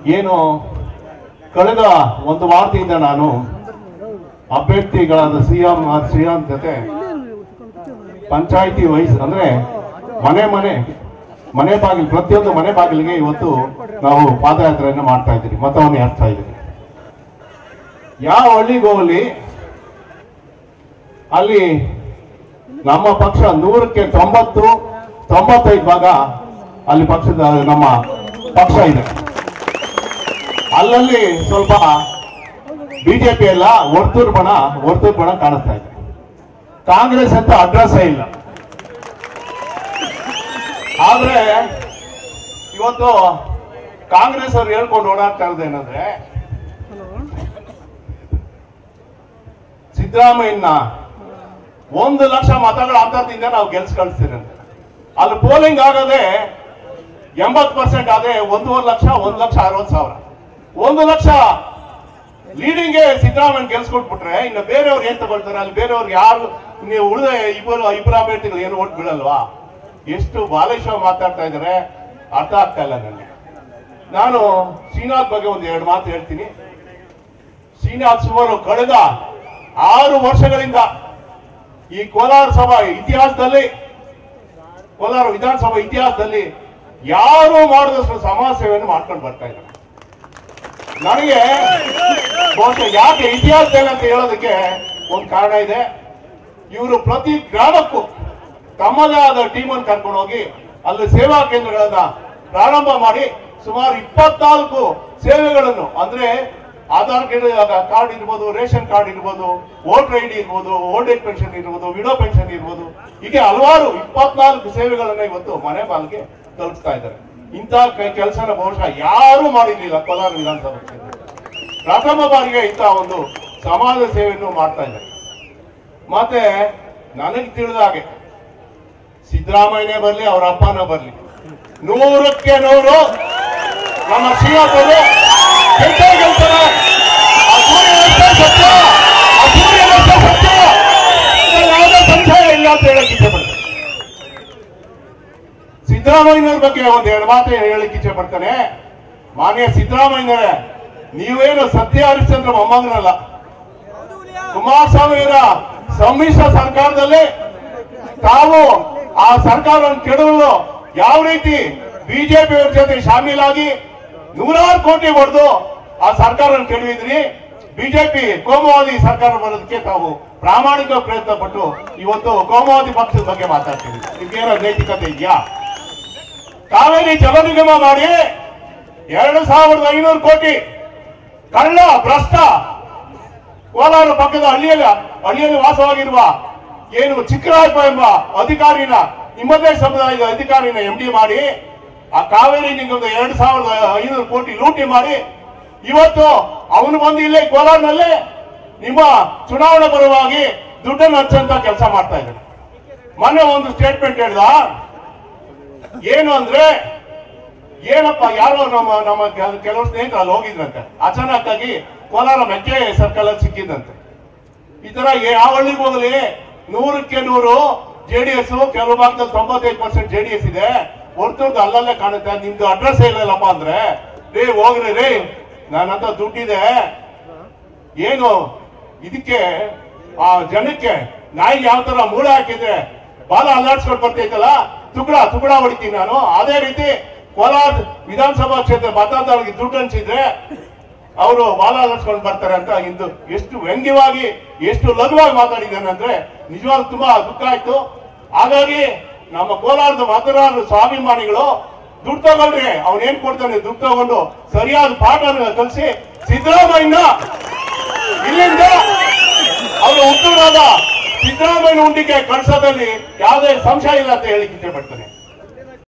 ಏನು ಕಳೆದ ಒಂದು ವಾರದಿಂದ ನಾನು ಅಭ್ಯರ್ಥಿಗಳಾದ ಸಿಎಂ ಶ್ರೀರಾಮ್ ಜೊತೆ ಪಂಚಾಯಿತಿ ವೈಸ್ ಅಂದ್ರೆ ಮನೆ ಮನೆ ಮನೆ ಬಾಗಿಲು ಪ್ರತಿಯೊಂದು ಮನೆ ಬಾಗಿಲಿಗೆ ಇವತ್ತು ನಾವು ಪಾದಯಾತ್ರೆಯನ್ನು ಮಾಡ್ತಾ ಇದ್ದೀವಿ ಮತವನ್ನು ಹಾಕ್ತಾ ಇದ್ದೀವಿ ಯಾವ ಹಳ್ಳಿಗೆ ಹೋಗಲಿ ಅಲ್ಲಿ ನಮ್ಮ ಪಕ್ಷ ನೂರಕ್ಕೆ ತೊಂಬತ್ತು ತೊಂಬತ್ತೈದು ಭಾಗ ಅಲ್ಲಿ ಪಕ್ಷದ ನಮ್ಮ ಪಕ್ಷ ಇದೆ ಅಲ್ಲಲ್ಲಿ ಸ್ವಲ್ಪ ಬಿಜೆಪಿ ಎಲ್ಲ ವರ್ತೂರ್ ಬಣ ವರ್ತೂರ್ ಬಣ ಕಾಣಿಸ್ತಾ ಇದೆ ಕಾಂಗ್ರೆಸ್ ಅಂತ ಅಡ್ರೆಸ್ಸೇ ಇಲ್ಲ ಆದ್ರೆ ಇವತ್ತು ಕಾಂಗ್ರೆಸ್ ಅವ್ರು ಹೇಳ್ಕೊಂಡು ಓಡಾಡ್ತಾ ಇರೋದು ಏನಂದ್ರೆ ಸಿದ್ದರಾಮಯ್ಯನ ಒಂದು ಲಕ್ಷ ಮತಗಳ ಅಂತರದಿಂದ ನಾವು ಗೆಲ್ಸ್ ಕಳಿಸ್ತೀವಿ ಅಂತ ಅಲ್ಲಿ ಪೋಲಿಂಗ್ ಆಗೋದೇ ಎಂಬತ್ ಪರ್ಸೆಂಟ್ ಆದ್ರೆ ಒಂದೂವರೆ ಲಕ್ಷ ಒಂದ್ ಲಕ್ಷ ಅರವತ್ ಸಾವಿರ ಒಂದು ಲಕ್ಷ ಲೀಡಿಂಗ್ಗೆ ಸಿದ್ದರಾಮಯ್ಯ ಗೆಲ್ಸ್ಕೊಟ್ಬಿಟ್ರೆ ಇನ್ನು ಬೇರೆಯವ್ರು ಏನ್ ತಗೊಳ್ತಾರೆ ಅಲ್ಲಿ ಬೇರೆಯವ್ರು ಯಾರು ನೀವು ಉಳಿದ ಇಬ್ಬರು ಇಬ್ಬರು ಅಭ್ಯರ್ಥಿಗಳು ಏನು ಓಟ್ ಬೀಳಲ್ವಾ ಎಷ್ಟು ಬಾಲೇಶ್ವ ಮಾತಾಡ್ತಾ ಇದಾರೆ ಅರ್ಥ ಆಗ್ತಾ ಇಲ್ಲ ನನಗೆ ನಾನು ಶ್ರೀನಾಥ್ ಬಗ್ಗೆ ಒಂದು ಎರಡು ಮಾತು ಹೇಳ್ತೀನಿ ಶ್ರೀನಾಥ್ ಸುಮಾರು ಕಳೆದ ಆರು ವರ್ಷಗಳಿಂದ ಈ ಕೋಲಾರ ಸಭಾ ಇತಿಹಾಸದಲ್ಲಿ ಕೋಲಾರ ವಿಧಾನಸಭಾ ಇತಿಹಾಸದಲ್ಲಿ ಯಾರು ಮಾಡಿದಷ್ಟು ಸಮಾಜ ಸೇವೆಯನ್ನು ಮಾಡ್ಕೊಂಡು ಬರ್ತಾ ಇದ್ದಾರೆ ನನಗೆ ಬಹುಶಃ ಯಾಕೆ ಇತಿಹಾಸದಲ್ಲಿ ಅಂತ ಹೇಳೋದಕ್ಕೆ ಒಂದು ಕಾರಣ ಇದೆ ಇವರು ಪ್ರತಿ ಗ್ರಾಮಕ್ಕೂ ತಮ್ಮದೇ ಆದ ಟೀಮನ್ನು ಕರ್ಕೊಂಡು ಹೋಗಿ ಅಲ್ಲಿ ಸೇವಾ ಕೇಂದ್ರಗಳನ್ನ ಪ್ರಾರಂಭ ಮಾಡಿ ಸುಮಾರು ಇಪ್ಪತ್ನಾಲ್ಕು ಸೇವೆಗಳನ್ನು ಅಂದ್ರೆ ಆಧಾರ್ ಕಾರ್ಡ್ ಇರ್ಬೋದು ರೇಷನ್ ಕಾರ್ಡ್ ಇರ್ಬೋದು ವೋಟರ್ ಐ ಡಿ ಇರ್ಬೋದು ಓಲ್ಡ್ ಏಜ್ ಪೆನ್ಷನ್ ಇರ್ಬೋದು ವಿಡೋ ಪೆನ್ಷನ್ ಇರ್ಬೋದು ಹೀಗೆ ಹಲವಾರು ಇಪ್ಪತ್ನಾಲ್ಕು ಸೇವೆಗಳನ್ನ ಇವತ್ತು ಮನೆ ಬಾಗಿಲಿಗೆ ತಲುಪಿಸ್ತಾ ಇದ್ದಾರೆ ಇಂಥ ಕೆಲಸನ ಬಹುಶಃ ಯಾರೂ ಮಾಡಿರ್ಲಿಲ್ಲ ಕೋಲಾರ ವಿಧಾನಸಭಾ ಕ್ಷೇತ್ರದಲ್ಲಿ ಪ್ರಥಮ ಬಾರಿಗೆ ಇಂಥ ಒಂದು ಸಮಾಜ ಸೇವೆಯನ್ನು ಮಾಡ್ತಾ ಇದ್ದಾರೆ ಮತ್ತೆ ನನಗೆ ತಿಳಿದ ಹಾಗೆ ಸಿದ್ದರಾಮಯ್ಯನೇ ಬರ್ಲಿ ಅವ್ರ ಅಪ್ಪನ ಬರ್ಲಿ ನೂರಕ್ಕೆ ನೂರು ನಮ್ಮ ಶ್ರೀನಾಥರು ಗೆದ್ದೇ ಗೆಲ್ತಾರೆ ಆ ಸೂರ್ಯನಷ್ಟೇ ಸತ್ಯ ಆ ಸೂರ್ಯನಷ್ಟೇ ಸತ್ಯ ಇದ್ರಲ್ಲಿ ಯಾವುದೇ ಸಂಶಯ ಇಲ್ಲ ಅಂತ ಹೇಳಕ್ ಇಚ್ಛೆ ಪಡ್ತೇನೆ ಸಿದ್ದರಾಮಯ್ಯನವ್ರ ಬಗ್ಗೆ ಒಂದು ಎರಡು ಮಾತು ಹೇಳಕ್ ಇಚ್ಛೆ ಪಡ್ತಾನೆ ಮಾನ್ಯ ಸಿದ್ದರಾಮಯ್ಯನವರೇ ನೀವೇನು ಸತ್ಯ ಹರಿಶ್ಚಂದ್ರ ಮೊಮ್ಮಗನಲ್ಲ ಕುಮಾರಸ್ವಾಮಿಯವರ ಸಮ್ಮಿಶ್ರ ಸರ್ಕಾರದಲ್ಲಿ ತಾವು ಆ ಸರ್ಕಾರವನ್ನು ಕೆಡವಲು ಯಾವ ರೀತಿ ಬಿಜೆಪಿ ಅವ್ರ ಜೊತೆ ಶಾಮೀಲಾಗಿ ನೂರಾರು ಕೋಟಿ ಹೊಡೆದು ಆ ಸರ್ಕಾರವನ್ನು ಕೆಡವಿದ್ರಿ ಬಿಜೆಪಿ ಕೋಮುವಾದಿ ಸರ್ಕಾರ ಬರೋದಕ್ಕೆ ತಾವು ಪ್ರಾಮಾಣಿಕ ಪ್ರಯತ್ನ ಪಟ್ಟು ಇವತ್ತು ಕೋಮುವಾದಿ ಪಕ್ಷದ ಬಗ್ಗೆ ಮಾತಾಡ್ತೀವಿ ನಿಮ್ಗೇನೋ ನೈತಿಕತೆ ಇದೆಯಾ ಕಾವೇರಿ ಜಲ ನಿಗಮ ಮಾಡಿ ಎರಡು ಸಾವಿರದ ಐನೂರು ಕೋಟಿ ಕಳ್ಳ ಭ್ರಷ್ಟ ಕೋಲಾರ ಪಕ್ಕದ ಹಳ್ಳಿಯಲ್ಲಿ ಹಳ್ಳಿಯಲ್ಲಿ ವಾಸವಾಗಿರುವ ಏನು ಚಿಕ್ಕರಾಯಪ್ಪ ಎಂಬ ಅಧಿಕಾರಿನ ನಿಮ್ಮದೇ ಸಮುದಾಯದ ಅಧಿಕಾರಿನ ಎಂ ಡಿ ಮಾಡಿ ಆ ಕಾವೇರಿ ನಿಗಮದ ಎರಡು ಸಾವಿರದ ಐನೂರು ಕೋಟಿ ಲೂಟಿ ಮಾಡಿ ಇವತ್ತು ಅವನು ಬಂದು ಇಲ್ಲೇ ಕೋಲಾರ್ನಲ್ಲಿ ನಿಮ್ಮ ಚುನಾವಣೆ ಬರುವಾಗಿ ದುಡ್ಡನ್ನು ಹಚ್ಚಂತ ಕೆಲಸ ಮಾಡ್ತಾ ಇದ್ದಾನೆ ಮೊನ್ನೆ ಒಂದು ಸ್ಟೇಟ್ಮೆಂಟ್ ಹೇಳ್ದ ಏನು ಅಂದ್ರೆ ಏನಪ್ಪ ಯಾರೋ ನಮ್ಮ ನಮ್ಮ ಕೆಲ- ಕೆಲವು ಸ್ನೇಹಿತರು ಅಲ್ಲಿ ಹೋಗಿದ್ರಂತೆ ಅಚಾನಕ್ ಆಗಿ ಕೋಲಾರ ಮೆಕ್ಕೆ ಸರ್ಕಲ್ ಅಲ್ಲಿ ಸಿಕ್ಕಿದಂತೆ ಈ ತರ ಯಾವ ಹಳ್ಳಿಗೆ ಹೋಗಲಿ ನೂರಕ್ಕೆ ನೂರು ಜೆಡಿಎಸ್ ಕೆಲವು ಭಾಗದಲ್ಲಿ ತೊಂಬತ್ತೈದು ಪರ್ಸೆಂಟ್ ಜೆಡಿಎಸ್ ಇದೆ ಹೊರತುರ್ದು ಅಲ್ಲಲ್ಲೇ ಕಾಣುತ್ತೆ ನಿಮ್ದು ಅಡ್ರೆಸ್ ಇಲ್ಲಲ್ಲಪ್ಪ ಅಂದ್ರೆ ರೇ ಹೋಗ್ರಿ ರೇ ನನ್ನ ಹತ್ರ ದುಡ್ಡಿದೆ ಏನು ಇದಕ್ಕೆ ಆ ಜನಕ್ಕೆ ನಾಯಿ ಯಾವ ತರ ಮೂಳೆ ಹಾಕಿದ್ರೆ ಬಾಲ ಅಲ್ಲಾಡ್ಸ್ಕೊಂಡು ಬರ್ತೈತಲ್ಲ ತುಕಡ ತುಕಡ ಹೊಡಿತೀನಿ ನಾನು ಅದೇ ರೀತಿ ಕೋಲಾರ ವಿಧಾನಸಭಾ ಕ್ಷೇತ್ರ ಮತದಾರರಿಗೆ ದುಡ್ಡು ಹಂಚಿದ್ರೆ ಅವರು ಬಾಲ ಅಲ್ಲಾಡ್ಸ್ಕೊಂಡು ಬರ್ತಾರೆ ಅಂತ ಇಂದು ಎಷ್ಟು ವ್ಯಂಗ್ಯವಾಗಿ ಎಷ್ಟು ಲಘುವಾಗಿ ಮಾತಾಡಿದ್ದಾನೆ ಅಂದ್ರೆ ನಿಜವಾಗ್ಲೂ ತುಂಬಾ ದುಃಖ ಆಯ್ತು ಹಾಗಾಗಿ ನಮ್ಮ ಕೋಲಾರದ ಮತದಾರರು ಸ್ವಾಭಿಮಾನಿಗಳು ದುಡ್ಡು ತಗೊಳ್ರಿ ಅವ್ನು ಏನ್ ಕೊಡ್ತಾನೆ ದುಡ್ಡು ತಗೊಂಡು ಸರಿಯಾದ ಪಾಠನ ಕಲಿಸಿ ಸಿದ್ದರಾಮಯ್ಯನ ಇಲ್ಲಿಂದ ಅವರು ಹುಟ್ಟೂರಾದ ಸಿದ್ದರಾಮಯ್ಯ ಉಂಡಿಗೆ ಕಳ್ಸೋದಲ್ಲಿ ಯಾವುದೇ ಸಂಶಯ ಇಲ್ಲ ಅಂತ ಹೇಳಿಕ್ಕೆ ಇಚ್ಛೆ ಪಡ್ತಾನೆ